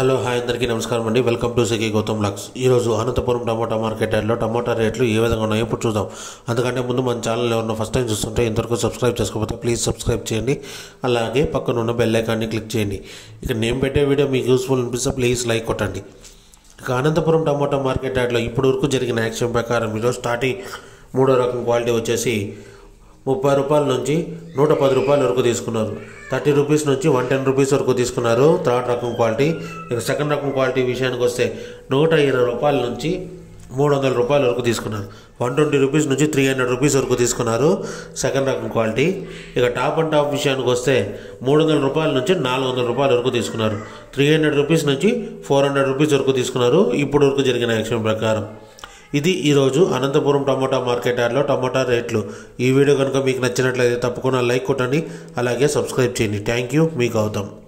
hello hi అందరికీ నమస్కారం అండి వెల్కమ్ టు సికి గౌతమ్ లాక్స్ ఈరోజు అనంతపురం టమాటా మార్కెట్ యార్డ్లో టమాటా రేట్లు ఏ విధంగా ఉన్నాయో ఇప్పుడు చూద్దాం అందుకంటే ముందు మన ఛానల్ ఎవరన్నా ఫస్ట్ టైం చూస్తుంటే ఇంతవరకు సబ్స్క్రైబ్ చేసుకోకపోతే ప్లీజ్ సబ్స్క్రైబ్ చేయండి అలాగే పక్కన ఉన్న బెల్ ఐకాన్ని క్లిక్ చేయండి ఇక నేను పెట్టే వీడియో మీకు యూస్ఫుల్ అనిపిస్తే ప్లీజ్ లైక్ కొట్టండి ఇక అనంతపురం టమాటా మార్కెట్ యార్డ్లో ఇప్పటి వరకు జరిగిన యాక్షన్ ప్రకారం ఈరోజు స్టార్టింగ్ మూడో రకం క్వాలిటీ వచ్చేసి ముప్పై రూపాయల నుంచి నూట పది రూపాయల వరకు తీసుకున్నారు థర్టీ రూపీస్ నుంచి వన్ టెన్ రూపీస్ వరకు తీసుకున్నారు థర్డ్ రకం క్వాలిటీ ఇక సెకండ్ రకం క్వాలిటీ విషయానికి వస్తే నూట ఇరవై రూపాయల నుంచి మూడు వందల రూపాయల వరకు తీసుకున్నారు వన్ ట్వంటీ రూపీస్ నుంచి త్రీ హండ్రెడ్ రూపీస్ వరకు తీసుకున్నారు సెకండ్ రకం క్వాలిటీ ఇక టాప్ అండ్ టాప్ విషయానికి వస్తే మూడు వందల రూపాయల నుంచి నాలుగు వందల రూపాయల వరకు తీసుకున్నారు త్రీ హండ్రెడ్ రూపీస్ నుంచి ఫోర్ హండ్రెడ్ రూపీస్ వరకు తీసుకున్నారు ఇప్పుడు వరకు జరిగిన యాక్షన్ ప్రకారం ఇది ఈరోజు అనంతపురం టమోటా మార్కెట్ యార్డ్లో టమోటా రేట్లు ఈ వీడియో కనుక మీకు నచ్చినట్లయితే తప్పకుండా లైక్ కొట్టండి అలాగే సబ్స్క్రైబ్ చేయండి థ్యాంక్ యూ మీ గౌతమ్